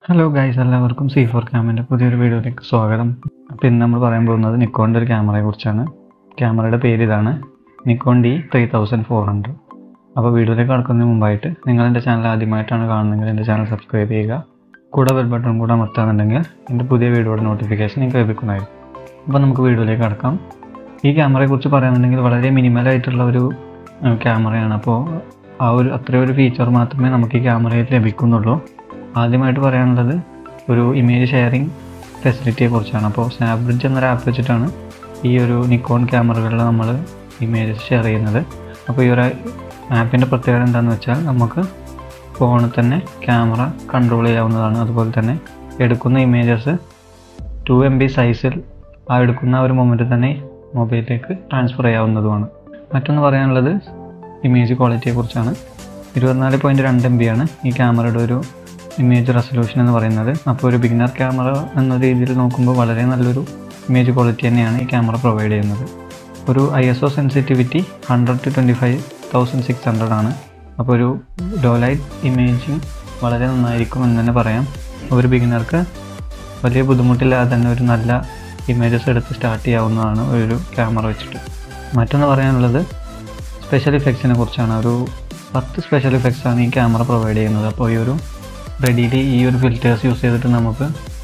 hello guys എല്ലാവർക്കും C four ക്യാമിൻ്റെ പുതിയൊരു വീഡിയോയിലേക്ക് സ്വാഗതം അപ്പോൾ ഇന്ന് നമ്മൾ പറയാൻ പോകുന്നത് നിക്കോണിൻ്റെ ഒരു ക്യാമറയെ കുറിച്ചാണ് ക്യാമറയുടെ പേര് ഇതാണ് Nikon D three thousand four hundred അപ്പോൾ വീഡിയോയിലേക്ക് കടക്കുന്നതിന് മുമ്പായിട്ട് നിങ്ങൾ എൻ്റെ ചാനൽ ആദ്യമായിട്ടാണ് കാണുന്നതെങ്കിൽ എൻ്റെ ചാനൽ സബ്സ്ക്രൈബ് ചെയ്യുക കൂടെ ബെൽ ബട്ടൺ കൂടെ അമർത്താന്നുണ്ടെങ്കിൽ എൻ്റെ പുതിയ വീഡിയോയുടെ നോട്ടിഫിക്കേഷൻ നിങ്ങൾക്ക് ലഭിക്കുന്നതായിരിക്കും അപ്പോൾ നമുക്ക് വീഡിയോയിലേക്ക് കടക്കാം ഈ ക്യാമറയെക്കുറിച്ച് പറയുന്നുണ്ടെങ്കിൽ വളരെ മിനിമലായിട്ടുള്ള ഒരു ഏഹ്, ക്യാമറയാണ് അപ്പോൾ ആ ഒരു അത്രയും ഒരു ഫീച്ചർ മാത്രമേ നമുക്ക് ഈ ക്യാമറയിൽ ലഭിക്കുന്നുള്ളൂ ആദ്യമായിട്ട് പറയാനുള്ളത് ഒരു ഇമേജ് ഷെയറിംഗ് ഫെസിലിറ്റിയെ കുറിച്ചാണ് അപ്പോൾ സ്നാപ്ബ്രിഡ്ജ് എന്നൊരു ആപ്പ് വെച്ചിട്ടാണ് ഈ ഒരു നിക്കോൺ ക്യാമറകളിൽ നമ്മൾ ഇമേജസ് ഷെയർ ചെയ്യുന്നത് അപ്പോൾ ഈ ഒരു ആപ്പിൻ്റെ പ്രത്യേകത എന്താണെന്ന് വെച്ചാൽ നമുക്ക് ഫോണിൽ തന്നെ ക്യാമറ കൺട്രോൾ ചെയ്യാവുന്നതാണ് അതുപോലെ തന്നെ എടുക്കുന്ന ഇമേജസ് ടു എം ബി സൈസിൽ ആ എടുക്കുന്ന ഒരു മൊമെൻറ്റിൽ തന്നെ മൊബൈലിലേക്ക് ട്രാൻസ്ഫർ ചെയ്യാവുന്നതുമാണ് മറ്റൊന്ന് പറയാനുള്ളത് ഇമേജ് ക്വാളിറ്റിയെ കുറിച്ചാണ് ഇരുപത്തിനാല് പോയിൻറ്റ് രണ്ട് എം ബി ആണ് ഈ ക്യാമറയുടെ ഒരു ഇമേജ് റെസൊല്യൂഷൻ എന്ന് പറയുന്നത് അപ്പോൾ ഒരു ബിഗിനർ ക്യാമറ എന്ന രീതിയിൽ നോക്കുമ്പോൾ വളരെ നല്ലൊരു ഇമേജ് ക്വാളിറ്റി തന്നെയാണ് ഈ ക്യാമറ പ്രൊവൈഡ് ചെയ്യുന്നത് ഒരു I S O sensitivity hundred to twenty five thousand six hundred ആണ് അപ്പോൾ ഒരു ലോ ലൈറ്റ് ഇമേജിങ് വളരെ നന്നായിരിക്കും എന്ന് തന്നെ പറയാം ഒരു ബിഗിനർക്ക് വലിയ ബുദ്ധിമുട്ടില്ലാതെ തന്നെ ഒരു നല്ല ഇമേജസ് എടുത്ത് സ്റ്റാർട്ട് ചെയ്യാവുന്നതാണ് ഒരു ക്യാമറ വെച്ചിട്ട് മറ്റൊന്ന് പറയാനുള്ളത് സ്പെഷ്യൽ ഇഫക്ട്സിനെ കുറിച്ചാണ് ഒരു പത്ത് സ്പെഷ്യൽ ഇഫക്ട്സ് ആണ് ഈ ക്യാമറ പ്രൊവൈഡ് ചെയ്യുന്നത് അപ്പോൾ ഈ ഒരു റെഡിലി ഈ ഒരു ഫിൽറ്റേഴ്സ് യൂസ് ചെയ്തിട്ട് നമുക്ക്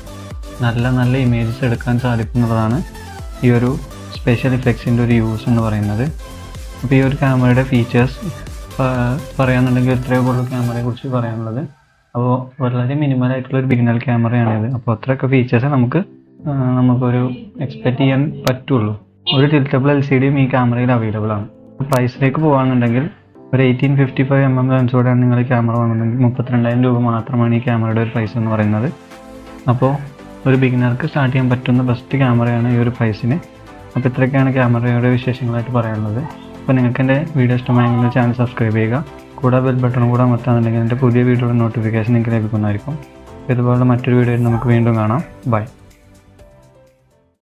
നല്ല നല്ല ഇമേജസ് എടുക്കാൻ സാധിക്കുന്നതാണ് ഈ ഒരു സ്പെഷ്യൽ ഇഫക്ട്സിൻ്റെ ഒരു യൂസ് എന്ന് പറയുന്നത് അപ്പോൾ ഈ ഒരു ക്യാമറയുടെ ഫീച്ചേഴ്സ് പറയാന്നുണ്ടെങ്കിൽ ഇത്രയേ ഉള്ളൂ ക്യാമറയെ കുറിച്ച് പറയാനുള്ളത് അപ്പോൾ വളരെ മിനിമൽ ആയിട്ടുള്ള ഒരു ബിഗിനൽ ക്യാമറയാണിത് അപ്പോൾ അത്രയൊക്കെ ഫീച്ചേഴ്സ് നമുക്ക് ആ, നമുക്കൊരു എക്സ്പെക്റ്റ് ചെയ്യാൻ പറ്റുള്ളൂ ഒരു ടിൽറ്റബിൾ എൽ സി ഡിയും ഈ ക്യാമറയിൽ അവൈലബിൾ ആണ് പ്രൈസിലേക്ക് പോകുകയാണെന്നുണ്ടെങ്കിൽ ഒരു eighteen fifty five M M ലെൻസോടെയാണ് നിങ്ങൾ ഈ ക്യാമറ വാങ്ങുന്നതെങ്കിൽ മുപ്പത്തിരണ്ടായിരം രൂപ മാത്രമാണ് ഈ ക്യാമറയുടെ ഒരു പ്രൈസ് എന്ന് പറയുന്നത് അപ്പോൾ ഒരു ബിഗിനർക്ക് സ്റ്റാർട്ട് ചെയ്യാൻ പറ്റുന്ന ബെസ്റ്റ് ക്യാമറയാണ് ഈ ഒരു പ്രൈസിന് അപ്പോൾ ഇത്രയൊക്കെയാണ് ക്യാമറയുടെ വിശേഷങ്ങളായിട്ട് പറയാനുള്ളത് അപ്പോൾ നിങ്ങൾക്ക് എൻ്റെ വീഡിയോ ഇഷ്ടമായെങ്കിൽ ചാനൽ സബ്സ്ക്രൈബ് ചെയ്യുക കൂടെ ബെൽ ബട്ടൺ കൂടെ അമർത്താന്നുണ്ടെങ്കിൽ എൻ്റെ പുതിയ വീഡിയോയുടെ നോട്ടിഫിക്കേഷൻ നിങ്ങൾക്ക് ലഭിക്കുന്നതായിരിക്കും ഇതുപോലെ മറ്റൊരു വീഡിയോയിൽ നമുക്ക് വീണ്ടും കാണാം ബൈ